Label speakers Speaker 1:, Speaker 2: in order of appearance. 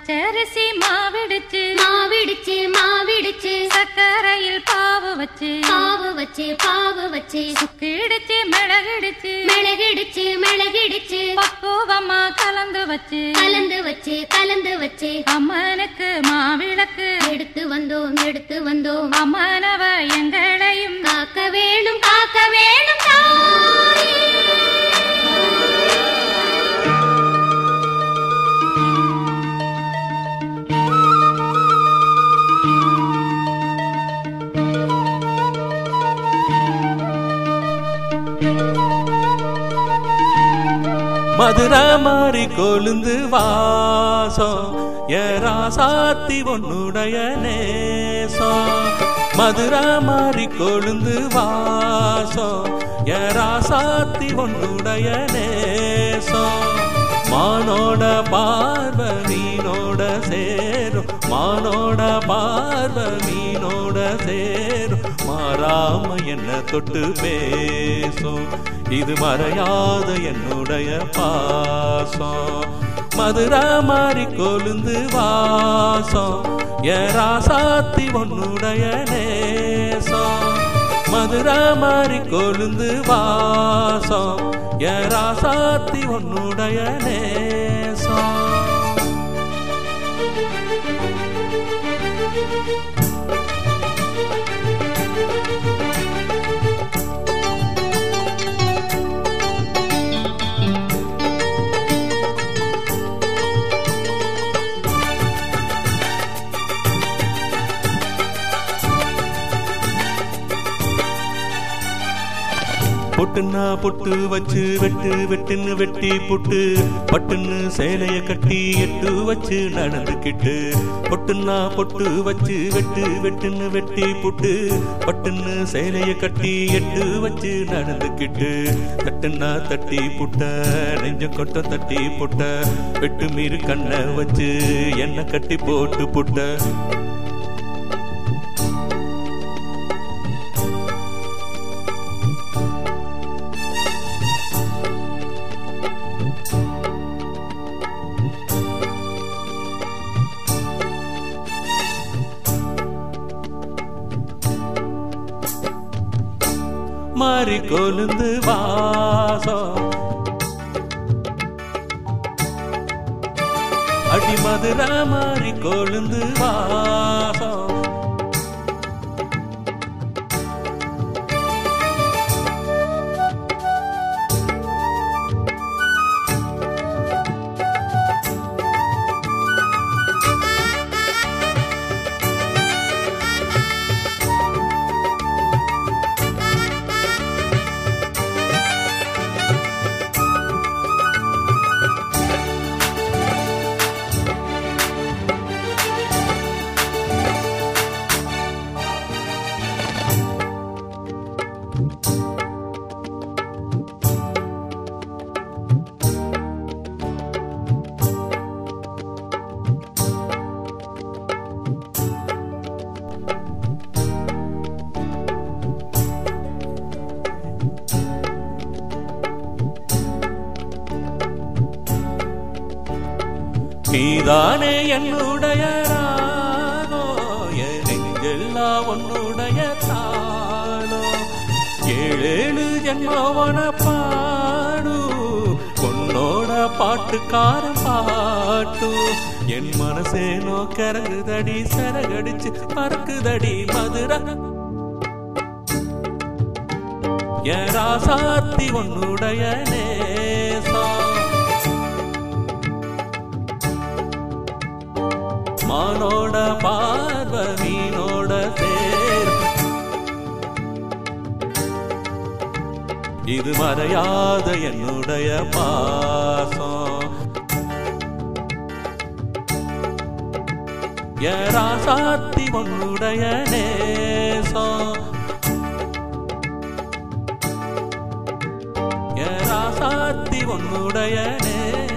Speaker 1: பச்சரிசி மாவிடுச்சு
Speaker 2: மாவிடுச்சு மாவிடுச்சு
Speaker 1: சக்கரையில் பாவு வச்சு
Speaker 2: பாவு வச்சு பாவு வச்சு
Speaker 1: சுக்கிடுச்சு மிளகிடுச்சு
Speaker 2: மிளகிடுச்சு மிளகிடுச்சு
Speaker 1: பக்குவமா கலந்து வச்சு
Speaker 2: கலந்து வச்சு கலந்து வச்சு
Speaker 1: அம்மனுக்கு மாவிளக்கு
Speaker 2: எடுத்து வந்தோம் எடுத்து வந்தோம்
Speaker 1: அம்மனவ எங்களையும்
Speaker 2: காக்க வேணும் காக்க வேணும் தாயே.
Speaker 3: மதுரை மாறி கொழுந்து வாசம் ஏராசாத்தி உன்னுடைய நேசம் மதுரை மாறி கொழுந்து வாசம் ஏராசாத்தி உன்னுடைய நேசம் மானோட பார்வை மீனோட சேரும் மானோட பார்வை மீனோட சேரும் மாறாம என்ன தொட்டு பேசும் இது மறையாத என்னுடைய பாசம் மதுரை மாறி கொழுந்து வாசம் ஏராசாத்தி உன்னுடைய நேசம் மதுரை மாறி கொழுந்து வாசம் ஏராசாத்தி உன்னுடைய நேசம் பொட்டுன்னா பொட்டு வச்சு வெட்டு வெட்டுன்னு வெட்டி புட்டு பட்டுன்னு சேலைய கட்டி எட்டு வச்சு நடந்துக்கிட்டு பொட்டுன்னா பொட்டு வச்சு வெட்டு வெட்டுன்னு வெட்டி புட்டு பட்டுன்னு சேலைய கட்டி எட்டு வச்சு நடந்துக்கிட்டு தட்டுன்னா தட்டி புட்ட நெஞ்ச கொட்ட தட்டி புட்ட வெட்டு மீறு கண்ணை வச்சு என்ன கட்டி போட்டு புட்ட மாறி கொழுந்து வாசம் அடி மதுரை மாறி கொழுந்து வாசம் நீதானே என்னுடைய ராகோ என் நெஞ்செல்லாம் உன்னுடைய தாளோ ஏழேழு ஜென்மவன பாடு உன்னோட பாட்டுக்காரன் பாட்டு என் மனசேனோ கரங்குதடி சரகடிச்சு பறக்குதடி மதுரை என் ராசாத்தி உன்னுடைய நேசம் மானோட பார்வ மீனோட சேர் இது மறையாத என்னுடைய பாசம் ஏராசாத்தி உன்னுடைய நேசம் ஏராசாத்தி உன்னுடைய நேசம்